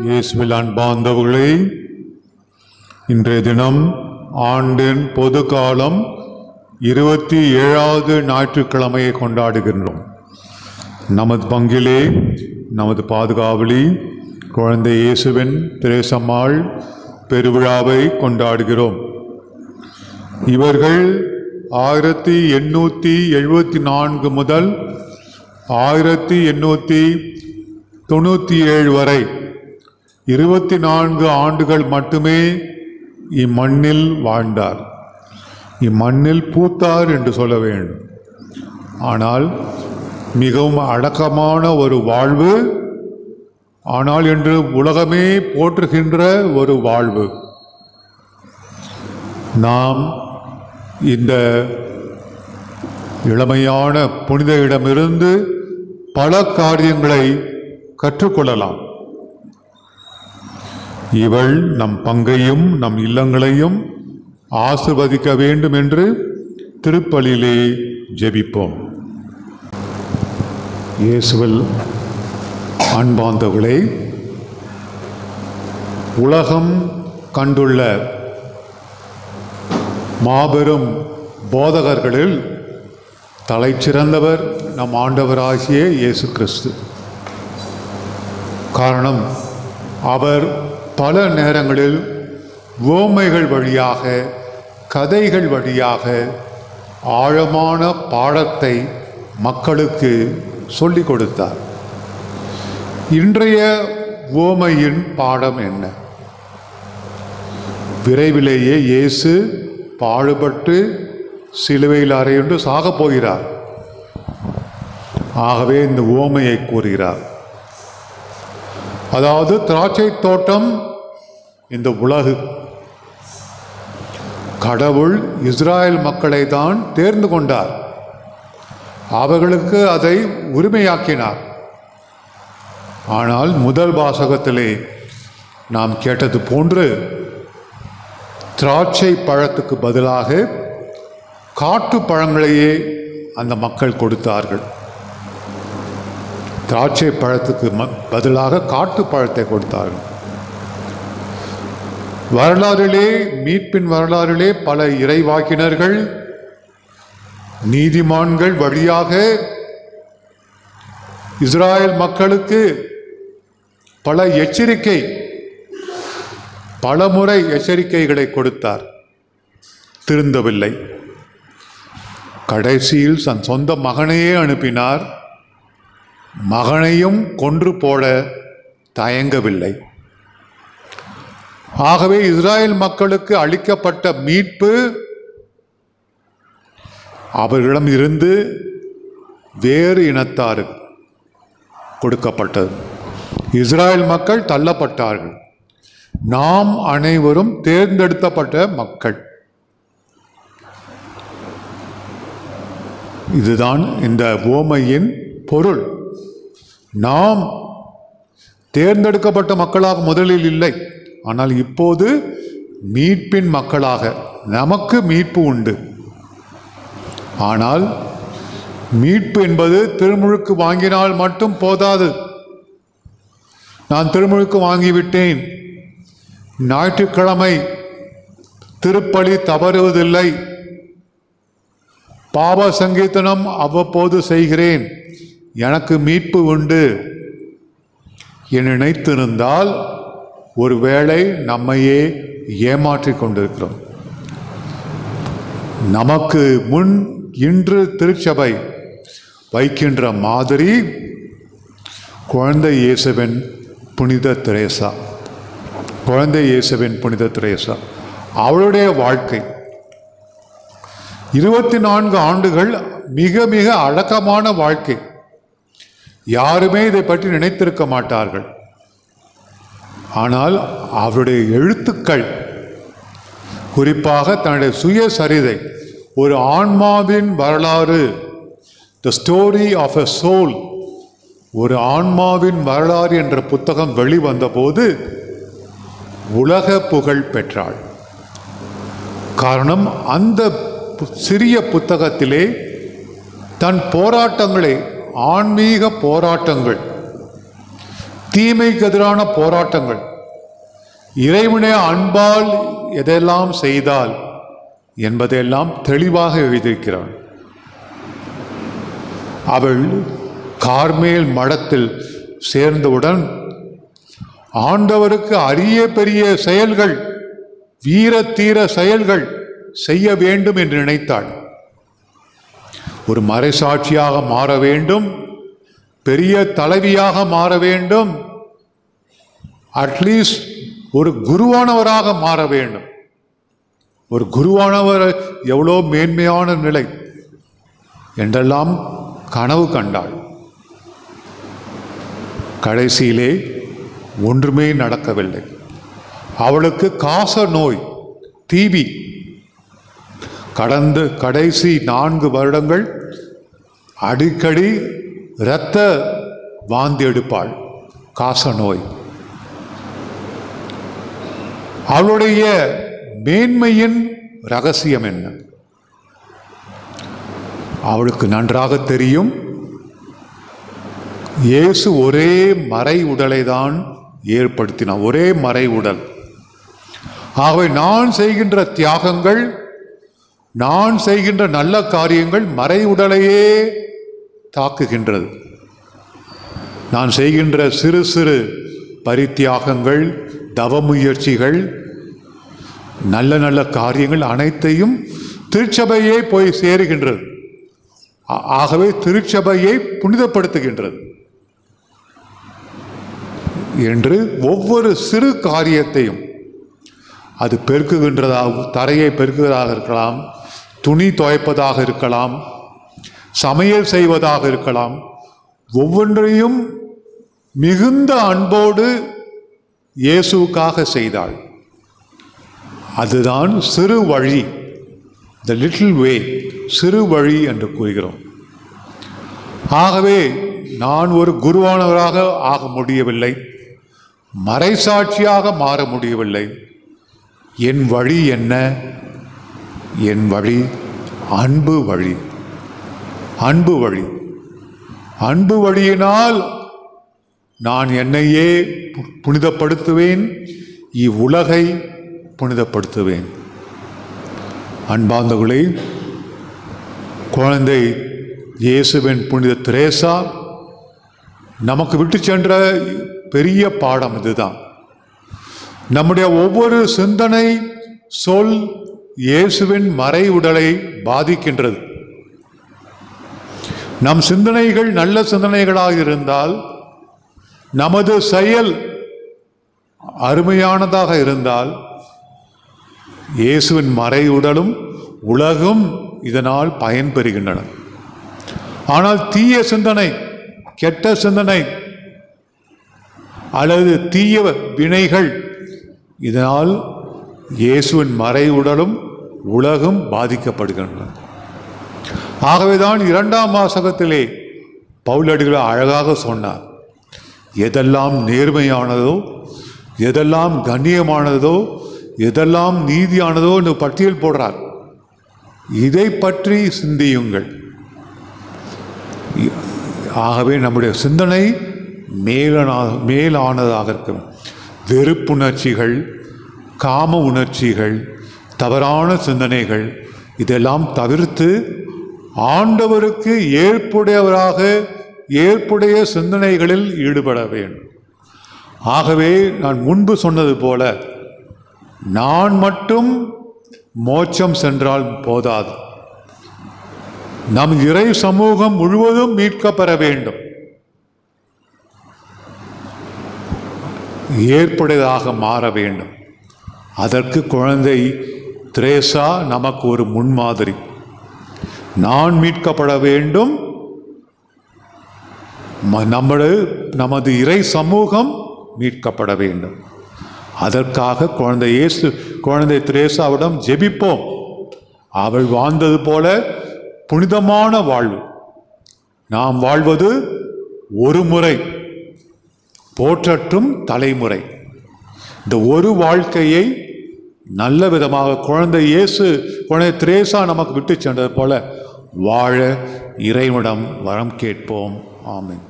இயேசுவில் அன்பார்ந்தவர்களே இன்றைய தினம் ஆண்டின் பொது காலம் இருபத்தி ஏழாவது ஞாயிற்றுக்கிழமையை கொண்டாடுகின்றோம் நமது பங்கிலே நமது பாதுகாவலி குழந்தை இயேசுவின் திரேசம்மாள் பெருவிழாவை கொண்டாடுகிறோம் இவர்கள் ஆயிரத்தி எண்ணூற்றி எழுபத்தி நான்கு முதல் ஆயிரத்தி எண்ணூற்றி தொண்ணூற்றி ஏழு வரை இருபத்தி நான்கு ஆண்டுகள் மட்டுமே இம்மண்ணில் வாழ்ந்தார் இம்மண்ணில் பூத்தார் என்று சொல்ல வேண்டும் ஆனால் மிகவும் அடக்கமான ஒரு வாழ்வு ஆனால் என்று உலகமே போற்றுகின்ற ஒரு வாழ்வு நாம் இந்த இளமையான புனித இடமிருந்து பல காரியங்களை கற்றுக்கொள்ளலாம் இவள் நம் பங்கையும் நம் இல்லங்களையும் ஆசிர்வதிக்க வேண்டும் என்று திருப்பலியிலே ஜெபிப்போம் இயேசுவில் அன்பாந்தவர்களே உலகம் கண்டுள்ள மாபெரும் போதகர்களில் தலைச்சிறந்தவர் நம் ஆண்டவராகிய இயேசு கிறிஸ்து காரணம் அவர் பல நேரங்களில் ஓமைகள் வழியாக கதைகள் வழியாக ஆழமான பாடத்தை மக்களுக்கு சொல்லிக் கொடுத்தார் இன்றைய ஓமையின் பாடம் என்ன விரைவிலேயே இயேசு பாடுபட்டு சிலுவையில் அறையுண்டு சாகப் போகிறார் ஆகவே இந்த ஓமையை கூறுகிறார் அதாவது திராட்சை தோட்டம் இந்த உலகு கடவுள் இஸ்ராயல் மக்களை தான் தேர்ந்து கொண்டார் அவர்களுக்கு அதை உரிமையாக்கினார் ஆனால் முதல் வாசகத்திலே நாம் கேட்டது போன்று திராட்சை பழத்துக்கு பதிலாக காட்டு பழங்களையே அந்த மக்கள் கொடுத்தார்கள் திராட்சை பழத்துக்கு ம- பதிலாக காட்டு பழத்தை கொடுத்தார்கள் வரலாறிலே மீட்பின் வரலாறிலே பல இறைவாக்கினர்கள் நீதிமான்கள் வழியாக இஸ்ராயல் மக்களுக்கு பல எச்சரிக்கை பலமுறை எச்சரிக்கைகளை கொடுத்தார் திருந்தவில்லை கடைசியில் தன் சொந்த மகனையே அனுப்பினார் மகனையும் கொன்று போட தயங்கவில்லை ஆகவே இஸ்ராயல் மக்களுக்கு அளிக்கப்பட்ட மீட்பு அவர்களிடம் இருந்து வேறு இனத்தாருக்கு கொடுக்கப்பட்டது இஸ்ராயல் மக்கள் தள்ளப்பட்டார்கள் நாம் அனைவரும் தேர்ந்தெடுக்கப்பட்ட மக்கள் இதுதான் இந்த ஓமையின் பொருள் நாம் தேர்ந்தெடுக்கப்பட்ட மக்களாக முதலில் இல்லை ஆனால் இப்போது மீட்பின் மக்களாக நமக்கு மீட்பு உண்டு ஆனால் மீட்பு என்பது திருமுழுக்கு வாங்கினால் மட்டும் போதாது நான் திருமுழுக்கு வாங்கிவிட்டேன் ஞாயிற்றுக்கிழமை திருப்பலி தவறுவதில்லை பாவ சங்கீர்த்தனம் அவ்வப்போது செய்கிறேன் எனக்கு மீட்பு உண்டு என நினைத்திருந்தால் ஒருவேளை நம்மையே ஏமாற்றிக் கொண்டிருக்கிறோம் நமக்கு முன் இன்று திருச்சபை வைக்கின்ற மாதிரி குழந்தை இயேசுவின் புனித திரேசா குழந்தை இயேசுவின் புனித திரேசா அவளுடைய வாழ்க்கை இருபத்தி நான்கு ஆண்டுகள் மிக மிக அடக்கமான வாழ்க்கை யாருமே இதை பற்றி நினைத்திருக்க மாட்டார்கள் ஆனால் அவருடைய எழுத்துக்கள் குறிப்பாக தன்னுடைய சுயசரிதை ஒரு ஆன்மாவின் வரலாறு the story of a soul ஒரு ஆன்மாவின் வரலாறு என்ற புத்தகம் வெளிவந்தபோது உலக புகழ் பெற்றாள் காரணம் அந்த பு- சிறிய புத்தகத்திலே தன் போராட்டங்களை ஆன்மீக போராட்டங்கள் தீமைக்கு எதிரான போராட்டங்கள் இறைவனே அன்பால் எதெல்லாம் செய்தால் என்பதையெல்லாம் தெளிவாக எழுதியிருக்கிறான் அவள் கார்மேல் மடத்தில் சேர்ந்தவுடன் ஆண்டவருக்கு அரிய பெரிய செயல்கள் வீர தீர செயல்கள் செய்ய வேண்டும் என்று நினைத்தாள் ஒரு மறைசாட்சியாக மாற வேண்டும் பெரிய தலைவியாக மாற வேண்டும் அட்லீஸ்ட் ஒரு குருவானவராக மாற வேண்டும் ஒரு குருவானவர் எவ்வளோ மேன்மையான நிலை என்றெல்லாம் கனவு கண்டாள் கடைசியிலே ஒன்றுமே நடக்கவில்லை அவளுக்கு காச நோய் டிபி கடந்த கடைசி நான்கு வருடங்கள் அடிக்கடி இரத்த வாந்தி எடுப்பாள் காச நோய் அவளுடைய மேன்மையின் ரகசியம் என்ன அவளுக்கு நன்றாக தெரியும் இயேசு ஒரே மறை உடலை தான் ஏற்படுத்தினார் ஒரே மறை உடல் ஆகவே நான் செய்கின்ற தியாகங்கள் நான் செய்கின்ற நல்ல காரியங்கள் மறை உடலையே தாக்குகின்றது நான் செய்கின்ற சிறு சிறு பரித்தியாகங்கள் தவ முயற்சிகள் நல்ல நல்ல காரியங்கள் அனைத்தையும் திருச்சபையே போய் சேருகின்றது ஆ- ஆகவே திருச்சபையை புனிதப்படுத்துகின்றது என்று ஒவ்வொரு சிறு காரியத்தையும் அது பெருக்குகின்றதாக தரையை பெருக்குவதாக இருக்கலாம் துணி துவைப்பதாக இருக்கலாம் சமையல் செய்வதாக இருக்கலாம் ஒவ்வொன்றையும் மிகுந்த அன்போடு இயேசுவுக்காக செய்தாள் அதுதான் சிறு வழி த லிட்டில் வே சிறு வழி என்று கூறுகிறோம் ஆகவே நான் ஒரு குருவானவராக ஆக முடியவில்லை மறைசாட்சியாக மாற முடியவில்லை என் வழி என்ன என் வழி அன்பு வழி அன்பு வழி அன்பு வழியினால் நான் என்னையே பு- புனிதப்படுத்துவேன் இவ்வுலகை புனிதப்படுத்துவேன் அன்பார்ந்தவர்களே குழந்தை இயேசுவின் புனித திரேசா நமக்கு விட்டு சென்ற பெரிய பாடம் இதுதான் நம்முடைய ஒவ்வொரு சிந்தனை சொல் இயேசுவின் மறை உடலை பாதிக்கின்றது நம் சிந்தனைகள் நல்ல சிந்தனைகளாக இருந்தால் நமது செயல் அருமையானதாக இருந்தால் இயேசுவின் மறை உடலும் உலகும் இதனால் பயன்பெறுகின்றன ஆனால் தீய சிந்தனை கெட்ட சிந்தனை அல்லது தீய வினைகள் இதனால் இயேசுவின் மறை உடலும் உலகும் பாதிக்கப்படுகின்றன ஆகவேதான் இரண்டாம் வாசகத்திலே பவுலடிகள் அழகாக சொன்னார் எதெல்லாம் நேர்மையானதோ எதெல்லாம் கண்ணியமானதோ எதெல்லாம் நீதியானதோ என்று பட்டியல் போடுறார் இதை பற்றி சிந்தியுங்கள் ஆகவே நம்முடைய சிந்தனை மேலனா மேலானதாக இருக்கும் வெறுப்புணர்ச்சிகள் காம உணர்ச்சிகள் தவறான சிந்தனைகள் இதெல்லாம் தவிர்த்து ஆண்டவருக்கு ஏற்புடையவராக ஏற்புடைய சிந்தனைகளில் ஈடுபட வேண்டும் ஆகவே நான் முன்பு சொன்னது போல நான் மட்டும் மோட்சம் சென்றால் போதாது நம் இறை சமூகம் முழுவதும் மீட்கப்பெற வேண்டும் ஏற்புடையதாக மாற வேண்டும் அதற்கு குழந்தை திரேசா நமக்கு ஒரு முன்மாதிரி நான் மீட்கப்பட வேண்டும் ம- நமது நமது இறை சமூகம் மீட்கப்பட வேண்டும் அதற்காக குழந்தை இயேசு குழந்தை திரேசாவிடம் ஜெபிப்போம் அவள் வாழ்ந்தது போல புனிதமான வாழ்வு நாம் வாழ்வது ஒரு முறை போற்றட்டும் தலைமுறை இந்த ஒரு வாழ்க்கையை நல்ல விதமாக குழந்தை இயேசு குழந்தை திரேசா நமக்கு விட்டு சென்றது போல வாழ இறைவனிடம் வரம் கேட்போம் ஆமென்